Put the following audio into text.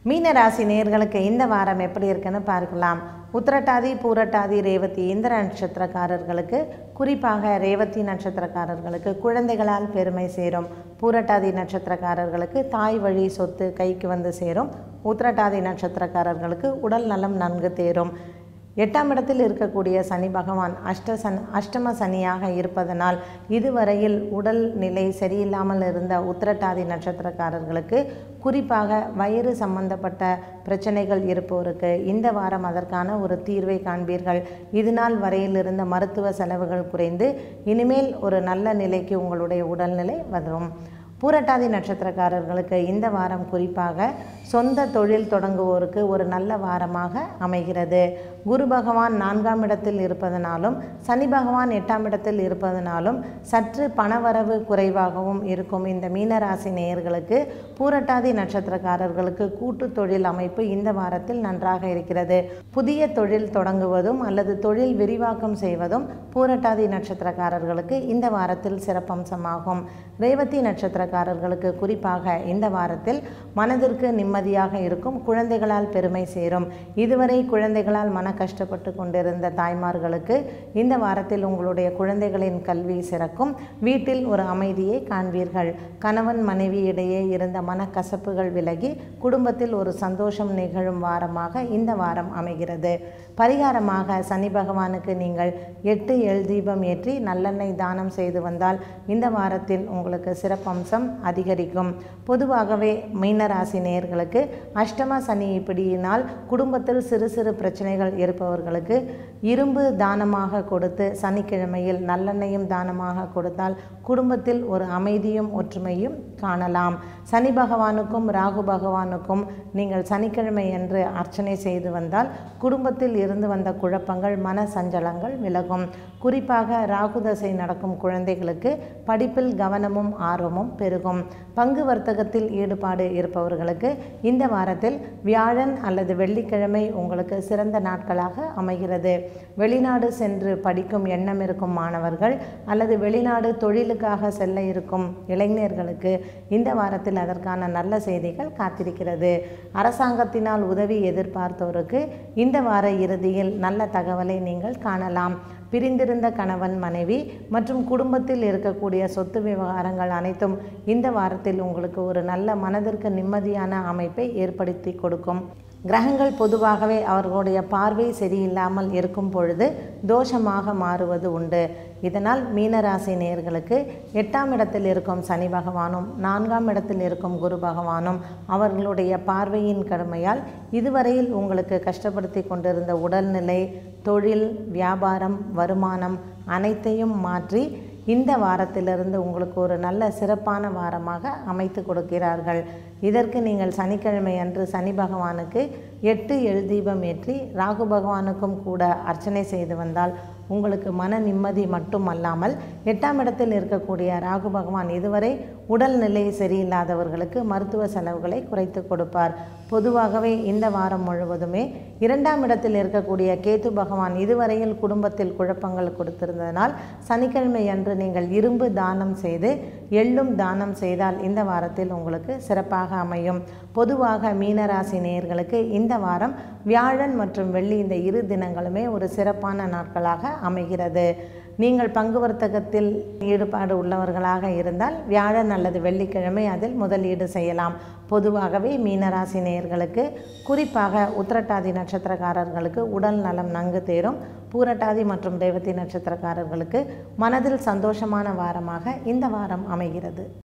மீன ராசி நேயர்களுக்கு இந்த வாரம் எப்படி இருக்குன்னு பார்க்கலாம் உத்திரட்டாதி பூரட்டாதி ரேவதி இந்த நட்சத்திரக்காரர்களுக்கு குறிப்பாக ரேவதி நட்சத்திரக்காரர்களுக்கு குழந்தைகளால் பெருமை சேரும் பூரட்டாதி நட்சத்திரக்காரர்களுக்கு தாய் வழி சொத்து கைக்கு வந்து சேரும் உத்திரட்டாதி நட்சத்திரக்காரர்களுக்கு உடல் நலம் நன்கு தேரும் எட்டாம் இடத்தில் இருக்கக்கூடிய சனி பகவான் அஷ்ட சன் அஷ்டம சனியாக இருப்பதனால் இதுவரையில் உடல் நிலை சரியில்லாமல் இருந்த உத்திரட்டாதி நட்சத்திரக்காரர்களுக்கு குறிப்பாக வயிறு சம்பந்தப்பட்ட பிரச்சனைகள் இருப்போருக்கு இந்த வாரம் அதற்கான ஒரு தீர்வை காண்பீர்கள் இது நாள் வரையில் இருந்த மருத்துவ செலவுகள் குறைந்து இனிமேல் ஒரு நல்ல நிலைக்கு உங்களுடைய உடல்நிலை வரும் பூரட்டாதி நட்சத்திரக்காரர்களுக்கு இந்த வாரம் குறிப்பாக சொந்த தொழில் தொடங்குவோருக்கு ஒரு நல்ல வாரமாக அமைகிறது குரு பகவான் நான்காம் இடத்தில் இருப்பதனாலும் சனி பகவான் எட்டாம் இடத்தில் இருப்பதனாலும் சற்று பணவரவு குறைவாகவும் இருக்கும் இந்த மீனராசி நேயர்களுக்கு பூரட்டாதி நட்சத்திரக்காரர்களுக்கு கூட்டு தொழில் அமைப்பு இந்த வாரத்தில் நன்றாக இருக்கிறது புதிய தொழில் தொடங்குவதும் அல்லது தொழில் விரிவாக்கம் செய்வதும் பூரட்டாதி நட்சத்திரக்காரர்களுக்கு இந்த வாரத்தில் சிறப்பம்சமாகும் ரேவதி நட்சத்திரக்காரர்களுக்கு குறிப்பாக இந்த வாரத்தில் மனதிற்கு நிம்மதியாக இருக்கும் குழந்தைகளால் பெருமை சேரும் இதுவரை குழந்தைகளால் மன கஷ்டப்பட்டு கொண்டிருந்த தாய்மார்களுக்கு இந்த வாரத்தில் உங்களுடைய குழந்தைகளின் கல்வி சிறக்கும் வீட்டில் ஒரு அமைதியை காண்பீர்கள் கணவன் மனைவி இடையே இருந்த மனக்கசப்புகள் விலகி குடும்பத்தில் ஒரு சந்தோஷம் நிகழும் வாரமாக இந்த வாரம் அமைகிறது பரிகாரமாக சனி பகவானுக்கு நீங்கள் எட்டு எல் தீபம் ஏற்றி நல்லெண்ணெய் தானம் செய்து வந்தால் இந்த வாரத்தில் உங்களுக்கு சிறப்பம்சம் அதிகரிக்கும் பொதுவாகவே மீனராசி நேயர்களுக்கு அஷ்டம சனி இப்படியினால் குடும்பத்தில் சிறு சிறு பிரச்சனைகள் இருப்பவர்களுக்கு இரும்பு தானமாக கொடுத்து சனிக்கிழமையில் நல்லெண்ணெயும் தானமாக கொடுத்தால் குடும்பத்தில் ஒரு அமைதியும் ஒற்றுமையும் காணலாம் சனி பகவானுக்கும் ராகு பகவானுக்கும் நீங்கள் சனிக்கிழமை என்று அர்ச்சனை செய்து வந்தால் குடும்பத்தில் இருந்து வந்த குழப்பங்கள் மன சஞ்சலங்கள் விலகும் குறிப்பாக ராகு தசை நடக்கும் குழந்தைகளுக்கு படிப்பில் கவனமும் ஆர்வமும் பெருகும் பங்கு வர்த்தகத்தில் ஈடுபாடு இருப்பவர்களுக்கு இந்த வாரத்தில் வியாழன் அல்லது வெள்ளிக்கிழமை உங்களுக்கு சிறந்த நாட்களாக அமைகிறது வெளிநாடு சென்று படிக்கும் எண்ணம் இருக்கும் மாணவர்கள் அல்லது வெளிநாடு தொழிலுக்காக செல்ல இருக்கும் இளைஞர்களுக்கு இந்த வாரத்தில் அதற்கான நல்ல செய்திகள் காத்திருக்கிறது அரசாங்கத்தினால் உதவி எதிர்பார்த்தோருக்கு இந்த வார இறுதியில் நல்ல தகவலை நீங்கள் காணலாம் பிரிந்திருந்த கணவன் மனைவி மற்றும் குடும்பத்தில் இருக்கக்கூடிய சொத்து விவகாரங்கள் அனைத்தும் இந்த வாரத்தில் உங்களுக்கு ஒரு நல்ல மனதிற்கு நிம்மதியான அமைப்பை ஏற்படுத்தி கொடுக்கும் கிரகங்கள் பொதுவாகவே அவர்களுடைய பார்வை சரியில்லாமல் இருக்கும் பொழுது தோஷமாக மாறுவது உண்டு இதனால் மீனராசி நேயர்களுக்கு எட்டாம் இடத்தில் இருக்கும் சனி பகவானும் நான்காம் இடத்தில் இருக்கும் குரு பகவானும் அவர்களுடைய பார்வையின் கடுமையால் இதுவரையில் உங்களுக்கு கஷ்டப்படுத்தி கொண்டிருந்த உடல்நிலை தொழில் வியாபாரம் வருமானம் அனைத்தையும் மாற்றி இந்த வாரத்திலிருந்து உங்களுக்கு ஒரு நல்ல சிறப்பான வாரமாக அமைத்து கொடுக்கிறார்கள் இதற்கு நீங்கள் சனிக்கிழமை அன்று சனி பகவானுக்கு எட்டு எல் தீபம் ஏற்றி ராகு பகவானுக்கும் கூட அர்ச்சனை செய்து வந்தால் உங்களுக்கு மன நிம்மதி மட்டுமல்லாமல் எட்டாம் இடத்தில் இருக்கக்கூடிய ராகு பகவான் இதுவரை உடல்நிலை சரியில்லாதவர்களுக்கு மருத்துவ செலவுகளை குறைத்து கொடுப்பார் பொதுவாகவே இந்த வாரம் முழுவதுமே இரண்டாம் இடத்தில் இருக்கக்கூடிய கேது பகவான் இதுவரையில் குடும்பத்தில் குழப்பங்கள் கொடுத்திருந்ததனால் சனிக்கிழமை அன்று நீங்கள் இரும்பு தானம் செய்து எள்ளும் தானம் செய்தால் இந்த வாரத்தில் உங்களுக்கு சிறப்பாக அமையும் பொதுவாக மீனராசி நேயர்களுக்கு இந்த வாரம் வியாழன் மற்றும் வெள்ளி இந்த இரு தினங்களுமே ஒரு சிறப்பான நாட்களாக அமைகிறது நீங்கள் பங்கு வர்த்தகத்தில் ஈடுபாடு உள்ளவர்களாக இருந்தால் வியாழன் அல்லது வெள்ளிக்கிழமை அதில் முதலீடு செய்யலாம் பொதுவாகவே மீனராசி நேயர்களுக்கு குறிப்பாக உத்திரட்டாதி நட்சத்திரக்காரர்களுக்கு உடல் நலம் நன்கு தேரும் பூரட்டாதி மற்றும் ரேவதி நட்சத்திரக்காரர்களுக்கு மனதில் சந்தோஷமான வாரமாக இந்த வாரம் அமைகிறது